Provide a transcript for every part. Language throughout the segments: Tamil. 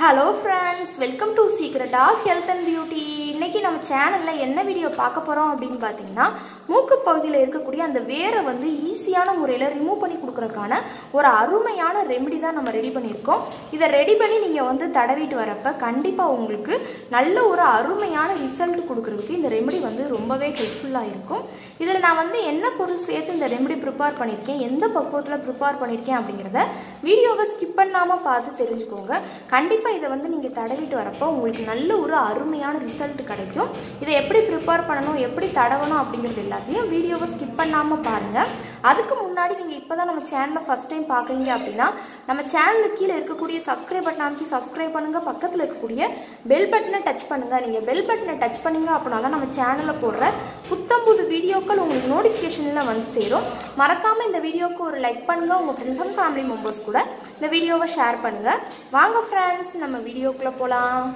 hello friends welcome to secret of health and beauty இன்னைக்கு நம்ம சேனலில் என்ன வீடியோ பார்க்க போகிறோம் அப்படின்னு பார்த்தீங்கன்னா மூக்கு பகுதியில் இருக்கக்கூடிய அந்த வேரை வந்து ஈஸியான முறையில் ரிமூவ் பண்ணி கொடுக்குறதுக்கான ஒரு அருமையான ரெமெடி தான் நம்ம ரெடி பண்ணியிருக்கோம் இதை ரெடி பண்ணி நீங்கள் வந்து தடவிட்டு வரப்ப கண்டிப்பாக உங்களுக்கு நல்ல ஒரு அருமையான ரிசல்ட் கொடுக்குறதுக்கு இந்த ரெமெடி வந்து ரொம்பவே ஹெல்ப்ஃபுல்லாக இருக்கும் இதில் நான் வந்து என்ன பொருள் சேர்த்து இந்த ரெமெடி ப்ரிப்பேர் பண்ணியிருக்கேன் எந்த பக்குவத்தில் ப்ரிப்பேர் பண்ணியிருக்கேன் அப்படிங்கிறத வீடியோவை ஸ்கிப் பண்ணாமல் பார்த்து தெரிஞ்சுக்கோங்க கண்டிப்பாக இதை வந்து நீங்கள் தடவிட்டு வரப்போ உங்களுக்கு நல்ல ஒரு அருமையான ரிசல்ட் கிடைக்கும் இதை எப்படி ப்ரிப்பேர் பண்ணணும் எப்படி தடவணும் அப்படிங்கிறது எல்லாத்தையும் வீடியோவை ஸ்கிப் பண்ணாமல் பாருங்கள் அதுக்கு முன்னாடி நீங்கள் இப்போ தான் நம்ம சேனலை ஃபஸ்ட் டைம் பார்க்குறீங்க அப்படின்னா நம்ம சேனலுக்கு கீழே இருக்கக்கூடிய சப்ஸ்கிரைப் பட்டன் அமைக்கி சப்ஸ்கிரைப் பண்ணுங்கள் பக்கத்தில் இருக்கக்கூடிய பெல் பட்டனை டச் பண்ணுங்கள் நீங்கள் பெல் பட்டனை டச் பண்ணீங்க அப்படின்னா தான் நம்ம சேனலில் போடுற புத்தம் புது வீடியோக்கள் உங்களுக்கு நோட்டிஃபிகேஷனில் வந்து சேரும் மறக்காமல் இந்த வீடியோவுக்கு ஒரு லைக் பண்ணுங்கள் உங்கள் ஃப்ரெண்ட்ஸ் அண்ட் ஃபேமிலி மெம்பர்ஸ் கூட இந்த வீடியோவை ஷேர் பண்ணுங்கள் வாங்க ஃப்ரெண்ட்ஸ் நம்ம வீடியோக்குள்ளே போகலாம்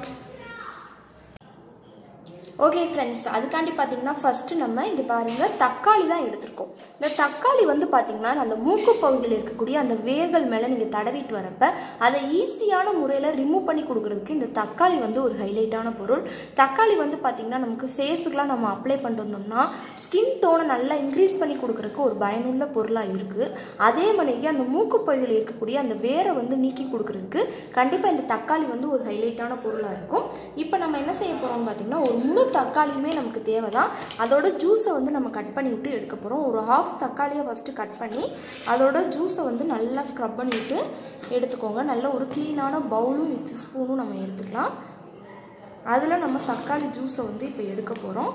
ஓகே ஃப்ரெண்ட்ஸ் அதுக்காண்டி பார்த்தீங்கன்னா ஃபஸ்ட்டு நம்ம இங்கே பாருங்கள் தக்காளி தான் எடுத்திருக்கோம் இந்த தக்காளி வந்து பார்த்திங்கன்னா அந்த மூக்கு பகுதியில் இருக்கக்கூடிய அந்த வேர்கள் மேலே நீங்கள் தடவிட்டு வரப்ப அதை ஈஸியான முறையில் ரிமூவ் பண்ணி கொடுக்குறதுக்கு இந்த தக்காளி வந்து ஒரு ஹைலைட்டான பொருள் தக்காளி வந்து பார்த்திங்கன்னா நமக்கு ஃபேஸுக்கெலாம் நம்ம அப்ளை பண்ணிட்டு வந்தோம்னா ஸ்கின் டோனை நல்லா இன்க்ரீஸ் பண்ணி கொடுக்குறதுக்கு ஒரு பயனுள்ள பொருளாக இருக்குது அதே மணிக்கு அந்த மூக்கு பகுதியில் இருக்கக்கூடிய அந்த வேரை வந்து நீக்கி கொடுக்குறதுக்கு கண்டிப்பாக இந்த தக்காளி வந்து ஒரு ஹைலைட்டான பொருளாக இருக்கும் இப்போ நம்ம என்ன செய்ய போகிறோம்னு பார்த்திங்கன்னா ஒரு முழு தக்காளியுமே நமக்கு தேவை தான் அதோட ஜூஸை வந்து நம்ம கட் பண்ணி விட்டு எடுக்க போகிறோம் ஒரு ஹாஃப் தக்காளியை ஃபஸ்ட்டு கட் பண்ணி அதோட ஜூஸை வந்து நல்லா ஸ்க்ரப் பண்ணி விட்டு எடுத்துக்கோங்க நல்ல ஒரு க்ளீனான பவுலும் வித் ஸ்பூனும் நம்ம எடுத்துக்கலாம் அதில் நம்ம தக்காளி ஜூஸை வந்து இப்போ எடுக்க போகிறோம்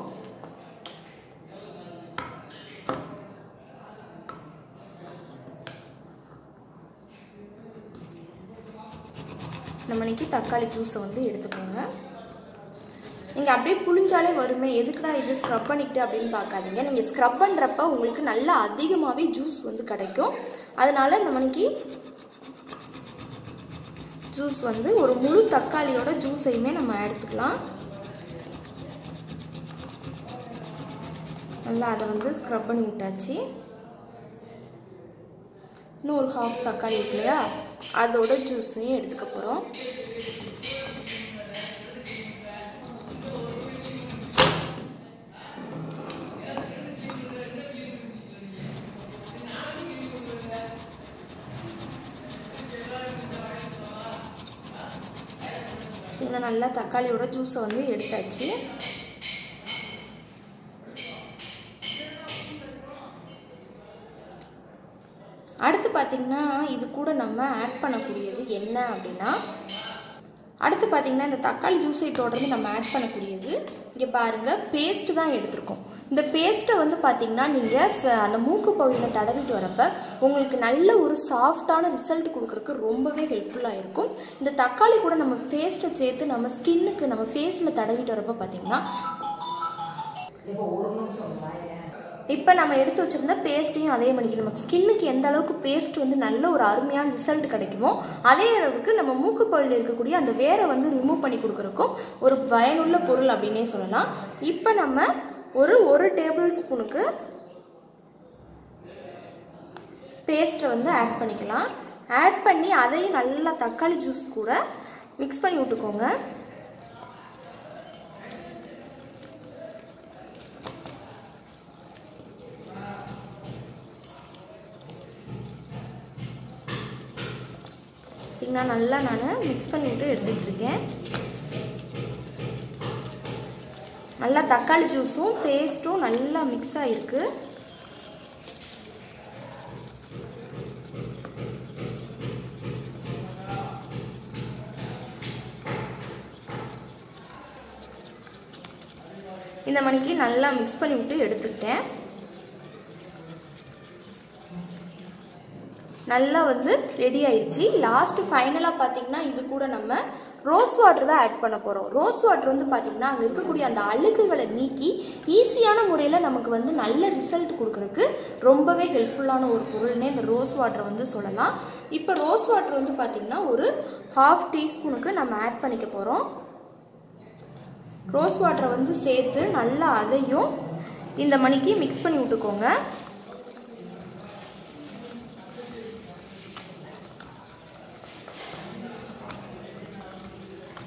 நம்ம இன்னைக்கு தக்காளி ஜூஸை வந்து எடுத்துக்கோங்க நீங்கள் அப்படியே புளிஞ்சாலே வருமே எதுக்குடா இது ஸ்க்ரப் பண்ணிக்கிட்டு அப்படின்னு பார்க்காதீங்க நீங்கள் ஸ்க்ரப் பண்ணுறப்ப உங்களுக்கு நல்லா அதிகமாகவே ஜூஸ் வந்து கிடைக்கும் அதனால் இந்த மணிக்கு ஜூஸ் வந்து ஒரு முழு தக்காளியோட ஜூஸையுமே நம்ம எடுத்துக்கலாம் நல்லா அதை வந்து ஸ்க்ரப் பண்ணி விட்டாச்சு இன்னும் ஒரு ஹாஃப் தக்காளி இருக்கு இல்லையா அதோட ஜூஸையும் எடுத்துக்க போகிறோம் இதில் நல்லா தக்காளியோட ஜூஸை வந்து எடுத்தாச்சு அடுத்து பார்த்திங்கன்னா இது கூட நம்ம ஆட் பண்ணக்கூடியது என்ன அப்படின்னா அடுத்து பார்த்திங்கன்னா இந்த தக்காளி ஜூஸை தொடர்ந்து நம்ம ஆட் பண்ணக்கூடியது இங்கே பாருங்கள் பேஸ்ட்டு தான் எடுத்திருக்கோம் இந்த பேஸ்ட்டை வந்து பார்த்திங்கன்னா நீங்கள் அந்த மூக்கு பகுதியில் தடவிட்டு வரப்ப உங்களுக்கு நல்ல ஒரு சாஃப்டான ரிசல்ட் கொடுக்குறதுக்கு ரொம்பவே ஹெல்ப்ஃபுல்லாக இருக்கும் இந்த தக்காளி கூட நம்ம பேஸ்ட்டை சேர்த்து நம்ம ஸ்கின்னுக்கு நம்ம ஃபேஸில் தடவிட்டு வரப்ப பார்த்திங்கன்னா இப்போ நம்ம எடுத்து வச்சுருந்த பேஸ்ட்டையும் அதே மணிக்கு நம்ம ஸ்கின்னுக்கு எந்த அளவுக்கு பேஸ்ட் வந்து நல்ல ஒரு அருமையான ரிசல்ட் கிடைக்குமோ அதே அளவுக்கு நம்ம மூக்கு பகுதியில் இருக்கக்கூடிய அந்த வேரை வந்து ரிமூவ் பண்ணி கொடுக்குறக்கும் ஒரு பயனுள்ள பொருள் அப்படின்னே சொல்லலாம் இப்போ நம்ம ஒரு ஒரு டேபிள் ஸ்பூனுக்கு பேஸ்ட்டை வந்து ஆட் பண்ணிக்கலாம் ஆட் பண்ணி அதையும் நல்லா தக்காளி ஜூஸ் கூட மிக்ஸ் பண்ணி விட்டுக்கோங்க பார்த்திங்கன்னா நல்லா நான் மிக்ஸ் பண்ணி விட்டு எடுத்துக்கிட்டு இருக்கேன் நல்லா தக்காளி ஜூஸும் பேஸ்ட்டும் நல்லா மிக்ஸ் ஆகிருக்கு இந்த மணிக்கு நல்லா மிக்ஸ் பண்ணி விட்டு எடுத்துக்கிட்டேன் நல்லா வந்து ரெடி ஆயிடுச்சு லாஸ்ட்டு ஃபைனலாக பார்த்தீங்கன்னா இது கூட நம்ம ரோஸ் வாட்டர் தான் ஆட் பண்ண போகிறோம் ரோஸ் வாட்டர் வந்து பார்த்திங்கன்னா அங்கே இருக்கக்கூடிய அந்த அழுக்குகளை நீக்கி ஈஸியான முறையில் நமக்கு வந்து நல்ல ரிசல்ட் கொடுக்குறதுக்கு ரொம்பவே ஹெல்ப்ஃபுல்லான ஒரு பொருள்னே இந்த ரோஸ் வாட்டர் வந்து சொல்லலாம் இப்போ ரோஸ் வாட்டர் வந்து பார்த்திங்கன்னா ஒரு ஹாஃப் டீஸ்பூனுக்கு நம்ம ஆட் பண்ணிக்க போகிறோம் ரோஸ் வாட்டரை வந்து சேர்த்து நல்லா அதையும் இந்த மணிக்கு மிக்ஸ் பண்ணி விட்டுக்கோங்க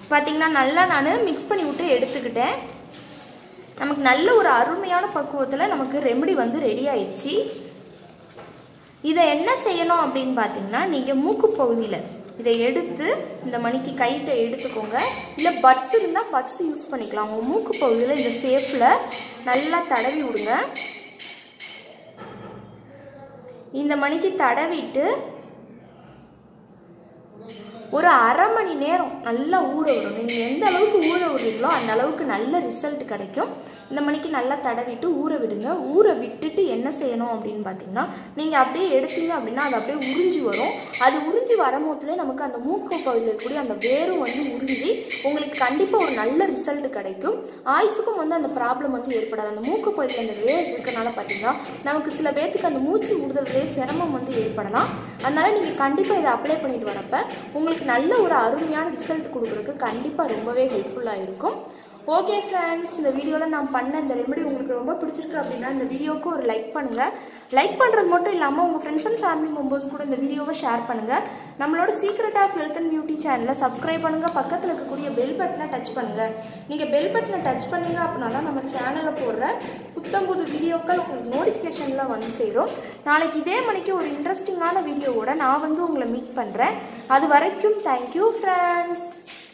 பார்த்தீங்கன்னா நல்லா நான் மிக்ஸ் பண்ணி விட்டு எடுத்துக்கிட்டேன் நமக்கு நல்ல ஒரு அருமையான பக்குவத்தில் நமக்கு ரெமெடி வந்து ரெடி ஆயிடுச்சு இதை என்ன செய்யணும் அப்படின்னு பார்த்தீங்கன்னா நீங்கள் மூக்கு பகுதியில் இதை எடுத்து இந்த மணிக்கு கைட்டை எடுத்துக்கோங்க இல்லை பட்ஸ் இருந்தால் பட்ஸ் யூஸ் பண்ணிக்கலாம் உங்கள் மூக்கு பகுதியில் இந்த சேஃபில் நல்லா தடவி விடுங்க இந்த மணிக்கு தடவிட்டு ஒரு அரை மணி நேரம் நல்லா ஊற விடணும் நீங்கள் எந்த அளவுக்கு ஊற விடுறீங்களோ அந்த அளவுக்கு நல்ல ரிசல்ட் கிடைக்கும் இந்த மணிக்கு நல்லா தடவிட்டு ஊற விடுங்க ஊற விட்டுட்டு என்ன செய்யணும் அப்படின்னு பார்த்தீங்கன்னா நீங்கள் அப்படியே எடுத்தீங்க அப்படின்னா அது அப்படியே உறிஞ்சி வரும் அது உறிஞ்சி வரும்போதுலேயே நமக்கு அந்த மூக்கு பகுதியில் இருக்கக்கூடிய அந்த வேரும் வந்து உறிஞ்சி உங்களுக்கு கண்டிப்பாக ஒரு நல்ல ரிசல்ட் கிடைக்கும் ஆயுசுக்கும் வந்து அந்த ப்ராப்ளம் வந்து ஏற்படாது அந்த மூக்கு பகுதியில் அந்த வேர் இருக்கனால பார்த்தீங்கன்னா நமக்கு சில பேர்த்துக்கு அந்த மூச்சு விடுதலே சிரமம் வந்து ஏற்படலாம் அதனால் நீங்கள் கண்டிப்பாக இதை அப்ளை பண்ணிட்டு வரப்ப உங்களுக்கு நல்ல ஒரு அருமையான ரிசல்ட் கொடுக்குறதுக்கு கண்டிப்பாக ரொம்பவே ஹெல்ப்ஃபுல்லாக இருக்கும் ஓகே ஃப்ரெண்ட்ஸ் இந்த வீடியோவில் நான் பண்ண இந்த ரெமெடி உங்களுக்கு ரொம்ப பிடிச்சிருக்கு அப்படின்னா இந்த வீடியோவுக்கு ஒரு லைக் பண்ணுங்கள் லைக் பண்ணுறது மட்டும் இல்லாமல் உங்கள் ஃப்ரெண்ட்ஸ் அண்ட் ஃபேமிலி மெம்பர்ஸ் கூட இந்த வீடியோவை ஷேர் பண்ணுங்கள் நம்மளோட secret of health and beauty சேனலை சப்ஸ்கிரைப் பண்ணுங்கள் பக்கத்தில் இருக்கக்கூடிய பெல் பட்டனை டச் பண்ணுங்கள் நீங்கள் பெல் பட்டனை டச் பண்ணீங்க அப்படின்னா தான் நம்ம சேனலில் போடுற புத்தம் புது வீடியோக்கள் உங்களுக்கு நோட்டிஃபிகேஷனில் வந்து சேரும் நாளைக்கு இதே மணிக்கு ஒரு இன்ட்ரெஸ்டிங்கான வீடியோவோட நான் வந்து உங்களை மீட் பண்ணுறேன் அது வரைக்கும் தேங்க்யூ ஃப்ரெண்ட்ஸ்